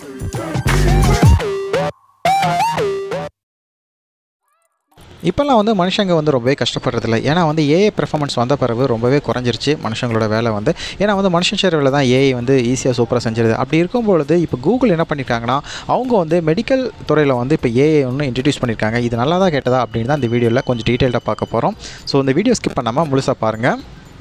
இப்போல்லாம் வந்து மனுஷங்க வந்து ரொம்பவே கஷ்டப்படுறதில்ல ஏன்னா வந்து ஏஐ பெர்ஃபார்மன்ஸ் வந்த பிறகு ரொம்பவே குறைஞ்சிருச்சு மனுஷங்களோட வேலை வந்து ஏன்னா வந்து மனுஷன் செய்கிற வேலை தான் ஏஐ வந்து ஈஸியாக சூப்பராக செஞ்சிருது அப்படி இருக்கும் பொழுது இப்போ கூகுள் என்ன பண்ணியிருக்காங்கன்னா அவங்க வந்து மெடிக்கல் துறையில் வந்து இப்போ ஏஐ ஒன்று இன்ட்ரடியூஸ் பண்ணியிருக்காங்க இது நல்லா தான் கேட்டதா அப்படின்னு தான் இந்த வீடியோவில் கொஞ்சம் டீட்டெயில்டாக பார்க்க போகிறோம் ஸோ இந்த வீடியோ ஸ்கிப் பண்ணாமல் முழுசாக பாருங்கள்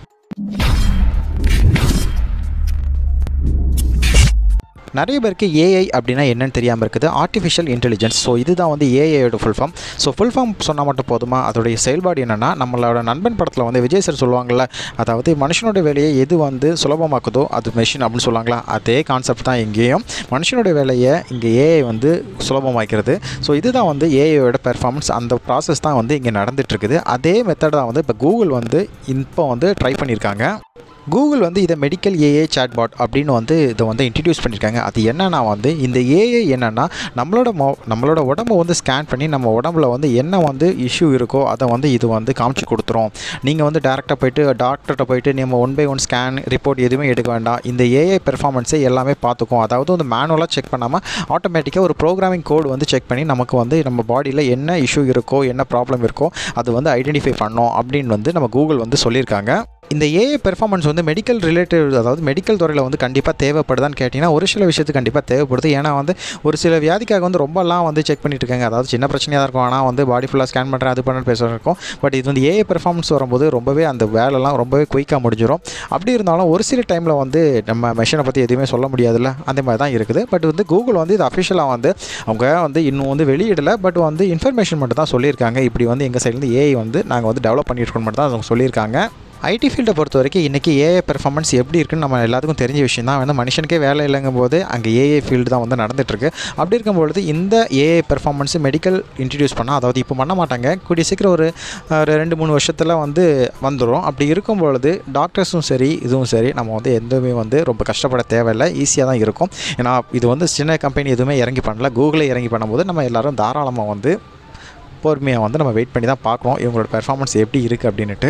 நிறைய பேருக்கு ஏஐ அப்படின்னா என்னன்னு தெரியாமல் இருக்குது ஆர்டிஃபிஷியல் இன்டெலிஜென்ஸ் ஸோ இதுதான் வந்து ஏஐயோட full form so full form சொன்னால் மட்டும் போதுமா அதோடைய செயல்பாடு என்னென்னா நம்மளோட நண்பன் படத்தில் வந்து விஜய் சார் சொல்லுவாங்கள்ல அதாவது மனுஷனோட வேலையை எது வந்து சுலபமாக்குதோ அது மெஷின் அப்படின்னு சொல்லுவாங்களா அதே கான்செப்ட் தான் இங்கேயும் மனுஷனோட வேலையை இங்கே ஏஐ வந்து சுலபமாக்கிறது ஸோ இதுதான் வந்து ஏஐயோட பெர்ஃபார்மன்ஸ் அந்த ப்ராசஸ் தான் வந்து இங்கே நடந்துகிட்ருக்குது அதே மெத்தட் தான் வந்து இப்போ கூகுள் வந்து இப்போ வந்து ட்ரை பண்ணியிருக்காங்க கூகுள் வந்து இதை மெடிக்கல் ஏஏ சாட்பாட் அப்படின்னு வந்து இதை வந்து இன்ட்ரடியூஸ் பண்ணியிருக்காங்க அது என்னன்னா வந்து இந்த ஏஏ என்னென்னா நம்மளோட மொ நம்மளோட உடம்பை வந்து ஸ்கேன் பண்ணி நம்ம உடம்புல வந்து என்ன வந்து இஷ்யூ இருக்கோ அதை வந்து இது வந்து காமிச்சு கொடுத்துரும் நீங்கள் வந்து டேரெக்டாக போயிட்டு டாக்டர்கிட்ட போயிட்டு நம்ம one by one scan report எதுவுமே எடுக்க வேண்டாம் இந்த ஏஐ பெர்ஃபார்மன்ஸை எல்லாமே பார்த்துக்கும் அதாவது வந்து மேனுவலாக செக் பண்ணாமல் ஆட்டோமேட்டிக்காக ஒரு ப்ரோக்ராமிங் கோடு வந்து செக் பண்ணி நமக்கு வந்து நம்ம பாடியில் என்ன இஷ்யூ இருக்கோ என்ன ப்ராப்ளம் இருக்கோ அது வந்து ஐடென்டிஃபை பண்ணோம் அப்படின்னு வந்து நம்ம கூகுள் வந்து சொல்லியிருக்காங்க இந்த ஏஐ பெர்ஃபார்மன்ஸ் வந்து மெடிக்கல் ரிலேட்டட் அதாவது மெடிக்கல் துறையில் வந்து கண்டிப்பாக தேவைப்படுதான்னு கேட்டிங்கன்னா ஒரு சில விஷயத்துக்கு கண்டிப்பாக தேவைப்படுது ஏன்னா வந்து ஒரு சில வியாதிக்காக வந்து ரொம்பலாம் வந்து செக் பண்ணிட்டு இருக்காங்க அதாவது சின்ன பிரச்சனையாக தான் இருக்கும் ஆனால் வந்து பாடி ஃபுல்லாக ஸ்கேன் பண்ணுறேன் அது பண்ண பேசுகிற இருக்கும் பட் இது வந்து ஏஐ பெர்ஃபார்மன்ஸ் வரும்போது ரொம்பவே அந்த வேலைலாம் ரொம்பவே குயிக்காக முடிஞ்சிடும் அப்படி இருந்தாலும் ஒரு சில டைமில் வந்து நம்ம மெஷினை பற்றி எதுவுமே சொல்ல முடியாதுல்ல அந்த மாதிரி தான் இருக்குது பட் வந்து கூகுள் வந்து இது அஃபிஷியலாக வந்து அவங்க வந்து இன்னும் வந்து வெளியிடலை பட் வந்து இன்ஃபர்மேஷன் மட்டும் தான் சொல்லியிருக்காங்க இப்படி வந்து எங்கள் சைட்லேருந்து ஏஐ வந்து நாங்கள் வந்து டெவலப் பண்ணியிருக்கோம் மட்டும் தான் அவங்க சொல்லியிருக்காங்க ஐடி ஃபீல்டை பொறுத்த வரைக்கும் இன்றைக்கி ஏஐ பெர்ஃபார்மன்ஸ் எப்படி இருக்குன்னு நம்ம எல்லாத்துக்கும் தெரிஞ்ச விஷயம் தான் வந்து மனுஷனுக்கே வேலை இல்லைங்கும் போது அங்கே ஏஐ ஃபீல்டு தான் வந்து நடந்துகிட்ருக்கு அப்படி இருக்கும்பொழுது இந்த ஏஐ பெர்ஃபார்மன்ஸ் மெடிக்கல் இன்ட்ரடியூஸ் பண்ணால் அதாவது இப்போ பண்ண மாட்டாங்க கூடிய சீக்கிரம் ஒரு ஒரு ரெண்டு மூணு வருஷத்தில் வந்து வந்துடும் அப்படி இருக்கும் பொழுது டாக்டர்ஸும் சரி இதுவும் சரி நம்ம வந்து எதுவுமே வந்து ரொம்ப கஷ்டப்பட தேவையில்லை ஈஸியாக தான் இருக்கும் ஏன்னா இது வந்து சின்ன கம்பெனி எதுவுமே இறங்கி பண்ணல கூகுளே இறங்கி பண்ணும்போது நம்ம எல்லோரும் தாராளமாக வந்து பொறுமையாக வந்து நம்ம வெயிட் பண்ணி தான் பார்க்கணும் இவங்களோட பெர்ஃபார்மன்ஸ் எப்படி இருக்குது அப்படின்ட்டு